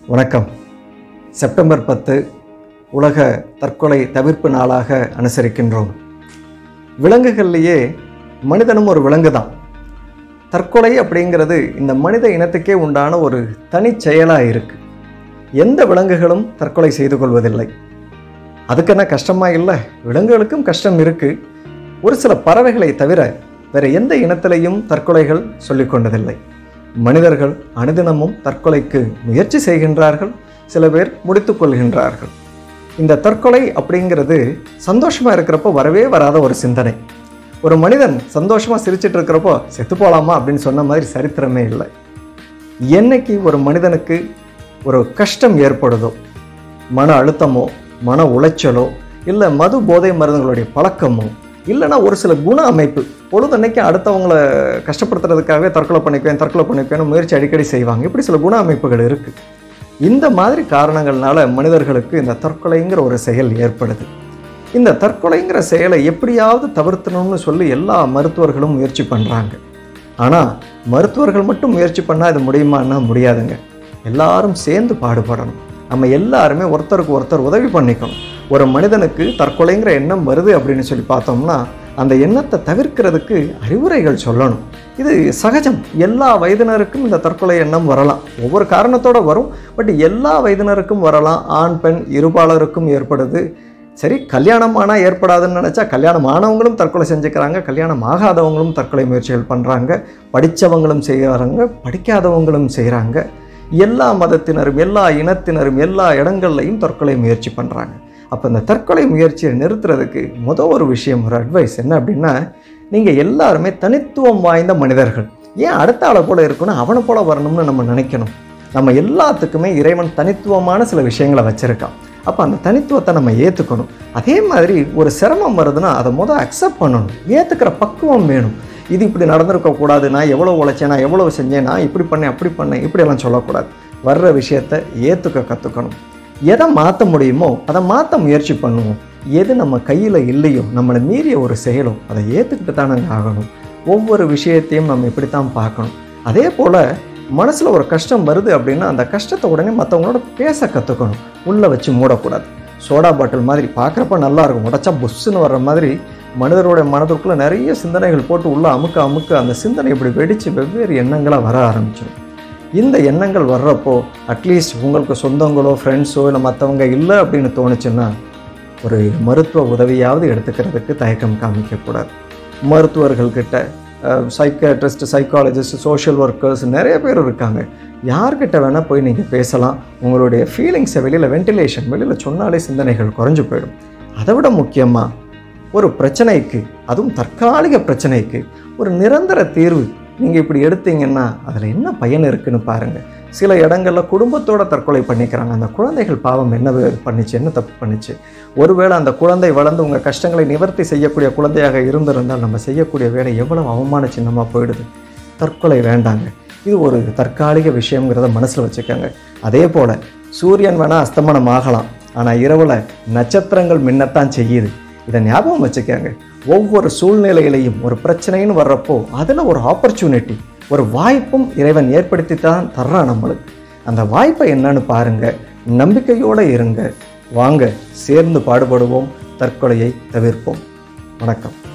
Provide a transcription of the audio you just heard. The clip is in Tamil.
வணக்கம் செப்டம்பர் பத்து உலக தற்கொலை தவிர்ப்பு நாளாக அனுசரிக்கின்றோம் விலங்குகள்லேயே மனிதனும் ஒரு விலங்கு தான் தற்கொலை அப்படிங்கிறது இந்த மனித இனத்துக்கே உண்டான ஒரு தனி செயலாக இருக்குது எந்த விலங்குகளும் தற்கொலை செய்து கொள்வதில்லை அதுக்கு என்ன கஷ்டமா இல்லை விலங்குகளுக்கும் கஷ்டம் இருக்குது ஒரு சில பறவைகளை தவிர வேறு எந்த இனத்திலையும் தற்கொலைகள் சொல்லிக் கொண்டதில்லை மனிதர்கள் அனுதினமும் தற்கொலைக்கு முயற்சி செய்கின்றார்கள் சில பேர் முடித்துக் கொள்கின்றார்கள் இந்த தற்கொலை அப்படிங்கிறது சந்தோஷமாக இருக்கிறப்போ வரவே வராத ஒரு சிந்தனை ஒரு மனிதன் சந்தோஷமாக சிரிச்சிட்டு இருக்கிறப்போ செத்து போகலாமா அப்படின்னு சொன்ன மாதிரி சரித்திரமே இல்லை என்னைக்கு ஒரு மனிதனுக்கு ஒரு கஷ்டம் ஏற்படுதோ மன அழுத்தமோ மன உளைச்சலோ இல்லை மது போதை மருந்துகளுடைய பழக்கமோ இல்லைன்னா ஒரு சில குண அமைப்பு பொழுதன்னைக்கு அடுத்தவங்கள கஷ்டப்படுத்துறதுக்காகவே தற்கொலை பண்ணிக்குவேன் தற்கொலை பண்ணிக்குவேன் முயற்சி அடிக்கடி செய்வாங்க இப்படி சில குண அமைப்புகள் இருக்குது இந்த மாதிரி காரணங்கள்னால மனிதர்களுக்கு இந்த தற்கொலைங்கிற ஒரு செயல் ஏற்படுது இந்த தற்கொலைங்கிற செயலை எப்படியாவது தவிர்த்தணும்னு சொல்லி எல்லா மருத்துவர்களும் முயற்சி பண்ணுறாங்க ஆனால் மருத்துவர்கள் மட்டும் முயற்சி பண்ணால் இது முடியுமான்னா முடியாதுங்க எல்லாரும் சேர்ந்து பாடுபடணும் நம்ம எல்லாருமே ஒருத்தருக்கு ஒருத்தர் உதவி பண்ணிக்கணும் ஒரு மனிதனுக்கு தற்கொலைங்கிற எண்ணம் வருது அப்படின்னு சொல்லி பார்த்தோம்னா அந்த எண்ணத்தை தவிர்க்கிறதுக்கு அறிவுரைகள் சொல்லணும் இது சகஜம் எல்லா வயதினருக்கும் இந்த தற்கொலை எண்ணம் வரலாம் ஒவ்வொரு காரணத்தோட வரும் பட் எல்லா வயதினருக்கும் வரலாம் ஆண் பெண் இருபாலருக்கும் ஏற்படுது சரி கல்யாணம் ஆனால் ஏற்படாதுன்னு நினச்சா கல்யாணம் ஆனவங்களும் தற்கொலை செஞ்சுக்கிறாங்க கல்யாணம் ஆகாதவங்களும் தற்கொலை முயற்சிகள் பண்ணுறாங்க படித்தவங்களும் செய்கிறாங்க படிக்காதவங்களும் செய்கிறாங்க எல்லா மதத்தினரும் எல்லா இனத்தினரும் எல்லா இடங்கள்லையும் தற்கொலை முயற்சி பண்ணுறாங்க அப்போ இந்த தற்கொலை முயற்சியை நிறுத்துறதுக்கு மொதல் ஒரு விஷயம் ஒரு அட்வைஸ் என்ன அப்படின்னா நீங்கள் எல்லாருமே தனித்துவம் வாய்ந்த மனிதர்கள் ஏன் அடுத்த ஆளை போல இருக்கணும் அவனை போல வரணும்னு நம்ம நினைக்கணும் நம்ம எல்லாத்துக்குமே இறைவன் தனித்துவமான சில விஷயங்களை வச்சுருக்கான் அப்போ அந்த தனித்துவத்தை நம்ம ஏற்றுக்கணும் அதே மாதிரி ஒரு சிரமம் வருதுன்னா அதை முதல் அக்செப்ட் பண்ணணும் ஏற்றுக்கிற பக்குவம் வேணும் இது இப்படி நடந்திருக்க கூடாது நான் எவ்வளோ உழைச்சேன் நான் எவ்வளோ செஞ்சேன் நான் இப்படி பண்ணேன் அப்படி பண்ணேன் இப்படியெல்லாம் சொல்லக்கூடாது வர்ற விஷயத்தை ஏற்றுக்க கற்றுக்கணும் எதை மாற்ற முடியுமோ அதை மாற்ற முயற்சி பண்ணுவோம் எது நம்ம கையில் இல்லையோ நம்மளை மீறிய ஒரு செயலோ அதை ஏற்றுக்கிட்டு தானே ஆகணும் ஒவ்வொரு விஷயத்தையும் நம்ம இப்படித்தான் பார்க்கணும் அதே போல் மனசில் ஒரு கஷ்டம் வருது அப்படின்னா அந்த கஷ்டத்தை உடனே மற்றவங்களோட பேச கற்றுக்கணும் உள்ளே வச்சு மூடக்கூடாது சோடா பாட்டில் மாதிரி பார்க்குறப்ப நல்லா இருக்கும் உடச்சா புஷ்ஷுன்னு வர்ற மாதிரி மனிதருடைய மனதிற்குள்ளே நிறைய சிந்தனைகள் போட்டு உள்ளே அமுக்க அமுக்க அந்த சிந்தனை இப்படி வெடித்து வெவ்வேறு எண்ணங்களாக வர ஆரம்பிச்சிடும் இந்த எண்ணங்கள் வர்றப்போ அட்லீஸ்ட் உங்களுக்கு சொந்தங்களோ ஃப்ரெண்ட்ஸோ இல்லை மற்றவங்க இல்லை அப்படின்னு தோணுச்சுன்னா ஒரு மருத்துவ உதவியாவது எடுத்துக்கிறதுக்கு தயக்கம் காமிக்கக்கூடாது மருத்துவர்கள்கிட்ட சைக்காட்ரிஸ்ட் சைக்காலஜிஸ்ட் சோஷியல் ஒர்க்கர்ஸ் நிறைய பேர் இருக்காங்க யார்கிட்ட வேணால் போய் நீங்கள் பேசலாம் உங்களுடைய ஃபீலிங்ஸை வெளியில் வென்டிலேஷன் வெளியில் சொன்னாலே சிந்தனைகள் குறைஞ்சு போயிடும் அதை விட முக்கியமாக ஒரு பிரச்சனைக்கு அதுவும் தற்காலிக பிரச்சனைக்கு ஒரு நிரந்தர தீர்வு நீங்கள் இப்படி எடுத்தீங்கன்னா அதில் என்ன பயன் இருக்குன்னு பாருங்கள் சில இடங்களில் குடும்பத்தோட தற்கொலை பண்ணிக்கிறாங்க அந்த குழந்தைகள் பாவம் என்ன பண்ணிச்சு என்ன தப்பு பண்ணிச்சு ஒருவேளை அந்த குழந்தை வளர்ந்து உங்கள் கஷ்டங்களை நிவர்த்தி செய்யக்கூடிய குழந்தையாக இருந்திருந்தால் நம்ம செய்யக்கூடிய வேலை எவ்வளவு அவமான சின்னமாக போயிடுது தற்கொலை வேண்டாங்க இது ஒரு தற்காலிக விஷயங்கிறத மனசில் வச்சுக்கோங்க அதே போல் சூரியன் வேணால் அஸ்தமனம் ஆகலாம் ஆனால் இரவில் நட்சத்திரங்கள் மின்னத்தான் செய்யுது இதை ஞாபகம் வச்சுக்கோங்க ஒவ்வொரு சூழ்நிலையிலையும் ஒரு பிரச்சனைன்னு வர்றப்போ அதில் ஒரு ஆப்பர்ச்சுனிட்டி ஒரு வாய்ப்பும் இறைவன் ஏற்படுத்தி தான் தர்றான் நம்மளுக்கு அந்த வாய்ப்பை என்னன்னு பாருங்க நம்பிக்கையோடு இருங்க வாங்க சேர்ந்து பாடுபடுவோம் தற்கொலையை தவிர்ப்போம் வணக்கம்